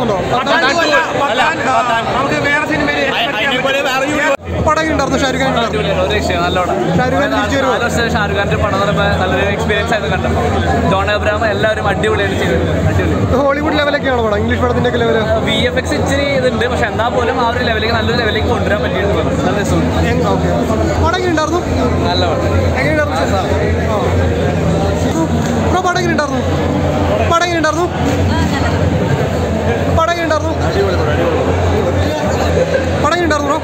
തോന്നുന്നുണ്ടോ നമുക്ക് വേറെ സിനിമയിൽ പടം എങ്ങനെ ഉണ്ടായിരുന്നു ഷാരൂഖ് ഖാൻ ഉണ്ടായിരുന്നു അടിപൊളിയാണ് ഒരു രക്ഷയും നല്ലോണം ഷാരൂഖ് ഖാൻ തിരിച്ചു വരുമോ നാല് വർഷം ഷാരൂഖ് ഖാന്റെ പടം എന്ന് പറയുമ്പോൾ നല്ലൊരു എക്സ്പീരിയൻസ് ആയിരുന്നു കണ്ടപ്പോൾ ജോൺ അബ്രാം എല്ലാവരും അടിപൊളിയായിട്ട് ചെയ്തിട്ടുണ്ട് അടിപൊളി ഹോളിവുഡ് ലെവലൊക്കെയാണോ പടം ഇംഗ്ലീഷ് പടത്തിന്റെ ഒക്കെ ലെവല് വി എഫ് എക്സ് ഇച്ചിരി ഇതുണ്ട് പക്ഷെ എന്നാൽ പോലും ആ ഒരു ലെവലിലേക്ക് നല്ലൊരു ലെവലിലേക്ക് കൊണ്ടുവരാൻ പറ്റിയിട്ടുണ്ട് നല്ല രസമുണ്ട് ഓക്കെ പടം എങ്ങനെ ഉണ്ടായിരുന്നു നല്ല പടം എങ്ങനെ ഉണ്ടായിരുന്നു ബ്രോ പടം എങ്ങനെ ഉണ്ടായിരുന്നു പടം എങ്ങനെ ഉണ്ടായിരുന്നു പടം എങ്ങനെ ഉണ്ടായിരുന്നു പടം എങ്ങനെ ഉണ്ടായിരുന്നു ബ്രോ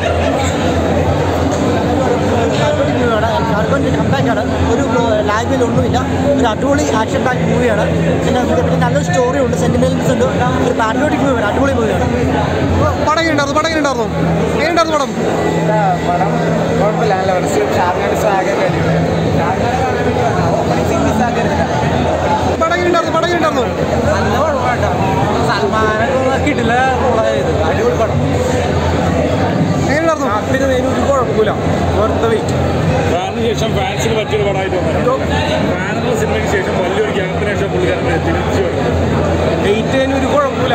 ഷാർഖാൻ്റെ കമ്പാക്കാണ് ഒരു ലാംഗ്വേജ് ഒന്നുമില്ല ഒരു അടിപൊളി ആക്ഷൻ പാക്ക് മൂവിയാണ് പിന്നെ പിന്നെ നല്ലൊരു സ്റ്റോറി ഉണ്ട് സെന്റിമെന്റ്സ് ഉണ്ട് ഒരു പാട്രിയോട്ടിക് മൂവിയാണ് അടിപൊളി മൂവിയാണ് പടം എങ്ങനെ ഉണ്ടായിരുന്നു പടം എങ്ങനെ ഉണ്ടായിരുന്നു എങ്ങനെ ഉണ്ടായിരുന്നു പടം പടം കുഴപ്പമില്ല നല്ല പടം ഷാർഖാൻ്റെ സ്വാഗതം പടം എങ്ങനെ ഉണ്ടായിരുന്നു പടം എങ്ങനെ ഉണ്ടായിരുന്നു നല്ല പടമാട്ടോ സൽമാനൊക്കെ കിട്ടില്ല റോളായത് അടിപൊളി പടം എങ്ങനെ ഉണ്ടായിരുന്നു അതിന് ഒരു കുഴപ്പമില്ല വെറുതെ വെയിറ്റ് ഫാനിന് ശേഷം ഫാൻസിന് പറ്റിയൊരു പടമായിട്ട് വന്നു ഫാൻ എന്ന സിനിമയ്ക്ക് ശേഷം വലിയൊരു ഗ്യാപ്പിന് ശേഷം പുള്ളിക്കാരൻ തിരിച്ചു വന്നു വെയിറ്റ് ഒരു കുഴപ്പമില്ല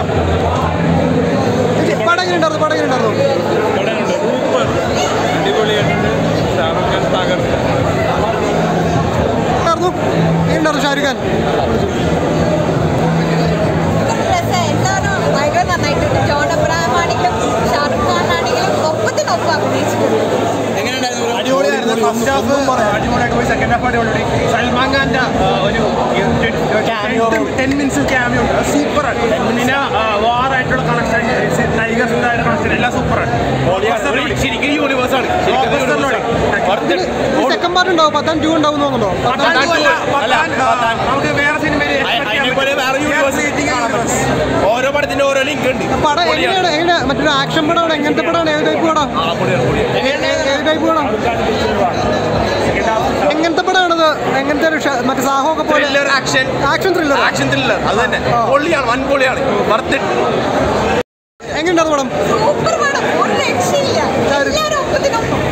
പടം എങ്ങനെ ഉണ്ടായിരുന്നു പടം എങ്ങനെ ഉണ്ടായിരുന്നു പടമുണ്ട് സൂപ്പർ അടിപൊളിയായിട്ടുണ്ട് ഷാറുഖ് ഖാൻ തകർത്ത് ഉണ്ടായിരുന്നു എങ്ങനെ ഉണ്ടായിരുന്നു ഷാരൂഖ് ഖാൻ എല്ലാവരും ഭയങ്കര നന്നായിട്ടുണ്ട് ജോൺ അബ്രഹാം ആണെങ്കിലും ഷാറുഖ് ഖാൻ ആണെങ്കിലും ഒപ്പത്തിനൊപ്പം അഭിനയിച്ചിട്ടുണ്ട് അടിപൊളിയായിരുന്നു ഫസ്റ്റ് ഹാഫ് അടിപൊളിയായിട്ട് പോയി സെക്കൻഡ് ഹാഫ് അടിപൊളി സൽമാൻ ഖാന്റെ ആ, ഒരു ടെൻ മിനിറ്റ്സ് ക്യാമിയോ ഉണ്ട് സൂപ്പറാണ് പിന്നെ വാറായിട്ടുള്ള കണക്ഷൻ ടൈഗർ സുന്ദരായിട്ട് കണക്ഷൻ എല്ലാം സൂപ്പറാണ് ശരിക്കും യൂണിവേഴ്സാണ് സെക്കൻഡ് പാർട്ട് ഉണ്ടാവും പത്താം ടു ഉണ്ടാവും എന്ന് തോന്നുന്നുണ്ടോ നമുക്ക് വേറെ സിനിമയിൽ ഓരോ പടത്തിന്റെ ഓരോ ലിങ്ക് ഉണ്ട് പടം എങ്ങനെയാണ് എങ്ങനെ മറ്റൊരു ആക്ഷൻ പടമാണ് എങ്ങനത്തെ പടമാണ് ഏത് ടൈപ്പ് പടം ഏത് ടൈപ്പ് പടം എങ്ങനത്തെ പടമാണത് എങ്ങനത്തെ ഒരു ഷ- മറ്റേ സാഹമൊക്കെ പോലെ thriller action action thriller action thriller അത് തന്നെ പൊള്ളിയാണ് വൻ പൊള്ളിയാണ് വർത്ത് എങ്ങനെയുണ്ടായിരുന്നു പടം സൂപ്പർ പടം ഒരു രക്ഷയില്ല എല്ലാവരും ഒപ്പത്തിനൊപ്പം